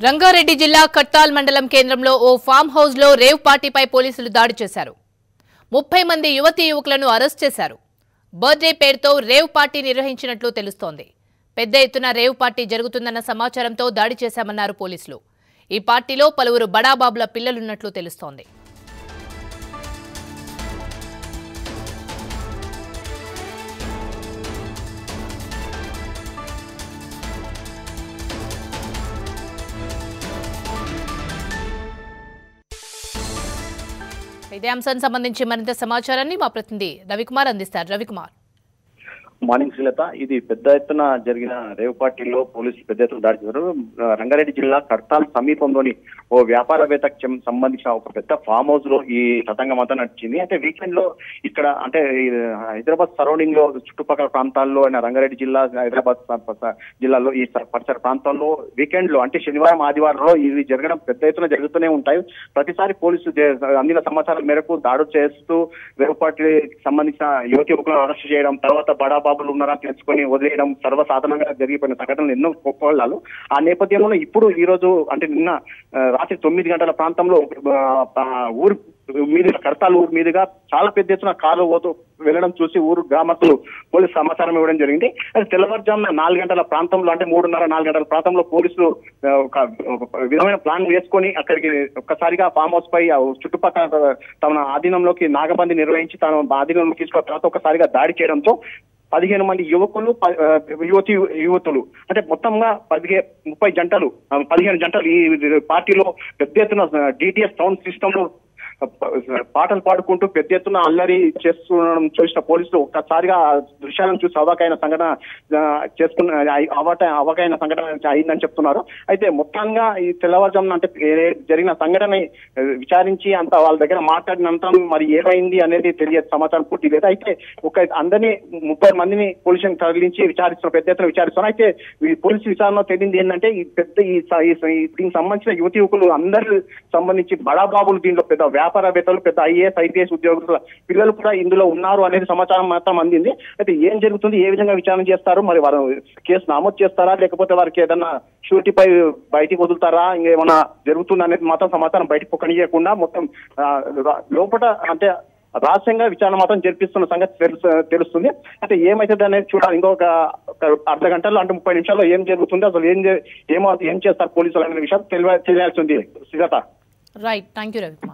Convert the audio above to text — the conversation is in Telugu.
రంగారెడ్డి జిల్లా కట్టాల్ మండలం కేంద్రంలో ఓ ఫామ్ హౌస్ లో రేవ్ పార్టీపై పోలీసులు దాడి చేశారు ముప్పై మంది యువతీ యువకులను అరెస్ట్ చేశారు బర్త్డే పేరుతో రేవ్ పార్టీ నిర్వహించినట్లు తెలుస్తోంది పెద్ద ఎత్తున రేవ్ పార్టీ జరుగుతుందన్న సమాచారంతో దాడి చేశామన్నారు పోలీసులు ఈ పార్టీలో పలువురు బడాబాబుల పిల్లలున్నట్లు తెలుస్తోంది ఇదే అంశానికి సంబంధించి మరింత సమాచారాన్ని మా ప్రతినిధి రవికుమార్ అందిస్తారు రవికుమార్ మార్నింగ్ శ్రీలత ఇది పెద్ద ఎత్తున జరిగిన రేవ్ పార్టీలో పోలీసులు పెద్ద ఎత్తున దాడి చేశారు ఆ, రంగారెడ్డి జిల్లా కర్తాల్ సమీపంలోని ఓ వ్యాపారవేత్తకు చెం- సంబంధించిన ఒక పెద్ద ఫామ్ హౌస్ లో ఈ తతంగం అంతా నడిచింది అంటే వీకెండ్ లో ఇక్కడ అంటే ఈ హైదరాబాద్ సరౌండింగ్ లో చుట్టుపక్కల ప్రాంతాల్లో అయిన రంగారెడ్డి జిల్లా హైదరాబాద్ స- స- జిల్లాలో ఈ స- పరిసర ప్రాంతాల్లో వీకెండ్ లో అంటే శనివారం ఆదివారంలో ఇవి జరగడం పెద్ద ఎత్తున జరుగుతూనే ఉంటాయి ప్రతిసారి పోలీసులు చే- అందిన సమాచారం మేరకు దాడులు చేస్తూ రేవ్ పార్టీకి సంబంధించిన యువతి యువకులను అరెస్ట్ చేయడం తర్వాత బడాబాబులు ఉన్నారా తెలుసుకొని వదిలేయడం సర్వసాధారణంగా జరిగిపోయిన సంఘటనలు ఎన్నో కోళ్ళాలు ఆ నేపథ్యంలో ఇప్పుడు ఈ రోజు అంటే నిన్న ఆ, రాత్రి తొమ్మిది గంటల ప్రాంతంలో ఆ, ఆ, ఊరు మీదుగా కర్తాల్ ఊరు మీదుగా చాలా పెద్ద ఎత్తున కారు పోతూ వెళ్ళడం చూసి ఊరు గ్రామస్తులు పోలీసు సమాచారం ఇవ్వడం జరిగింది అది తెల్లవారుజామున నాలుగు గంటల ప్రాంతంలో అంటే మూడున్నర నాలుగు గంటల ప్రాంతంలో పోలీసులు ఆ, ఒక ఒక విధమైన ప్లాన్ వేసుకొని అక్కడికి ఒక్కసారిగా ఫామ్ హౌస్ పై ఆ చుట్టుపక్కల తమ ఆధీనంలోకి నాగబంది నిర్వహించి తన ఆధీనంలోకి తీసుకున్న తర్వాత ఒకసారిగా దాడి చేయడంతో పదిహేను మంది యువకులు ప- ఆ, యువతి యువతులు అంటే మొత్తంగా పదిహే ముప్పై జంటలు ఆ, పదిహేను జంటలు ఈ పార్టీలో పెద్ద ఎత్తున డిటిఎస్ సౌండ్ సిస్టమ్ లో పాటలు పాడుకుంటూ పెద్ద ఎత్తున అల్లరి చేస్తుండడం చూసిన పోలీసులు ఒక్కసారిగా ఆ దృశ్యాలను చూసి అవకైన సంఘటన ఆ, చేసుకున్న అవట అవకైన సంఘటన అయిందని చెప్తున్నారు అయితే మొత్తంగా ఈ తెల్లవారుజామున అంటే ఏ- జరిగిన సంఘటన ఆ, విచారించి అంత వాళ్ళ దగ్గర మాట్లాడినంత మరి ఏమైంది అనేది తెలియదు సమాచారం పూర్తి లేదు అయితే ఒక అందరినీ ముప్పై మందిని పోలీసులను తరలించి విచారిస్తున్న పెద్ద ఎత్తున విచారిస్తున్నారు అయితే ఈ పోలీసు విచారణలో తెలియంది ఏంటంటే ఈ పెద్ద ఈ స- ఈ స- ఈ దీనికి సంబంధించిన యువతి యువకులు అందరూ సంబంధించి బడాబాబులు దీంట్లో పెద్ద వ్యాపారవేత్తలు పెద్ద ఐఏఎస్ ఐపీఎస్ ఉద్యోగుల పిల్లలు కూడా ఇందులో ఉన్నారు అనేది సమాచారం మాత్రం అందింది అయితే ఏం జరుగుతుంది ఏ విధంగా విచారణ చేస్తారు మరి వారు కేసు నమోదు చేస్తారా లేకపోతే వారికి ఏదన్నా షూరిటీపై బయటికి వదులుతారా ఇంకేమన్నా జరుగుతుందా అనేది మాత్రం సమాచారం బయటకు పొక్కనియకుండా మొత్తం ఆ, రా- లోపల అంటే రహస్యంగా విచారణ మాత్రం జరిపిస్తున్న సంగతి తెలుసు తెలుస్తుంది అయితే ఏమైతుంది అనేది చూడాలి ఇంకొక ఒక అర్ధ గంటలో అంటే ముప్పై నిమిషాల్లో ఏం జరుగుతుంది అసలు ఏం జే- ఏమో ఏం చేస్తారు పోలీసులు అనే విషయం తెలియ తెలియాల్సి ఉంది Sujatha right thank you Ravikumar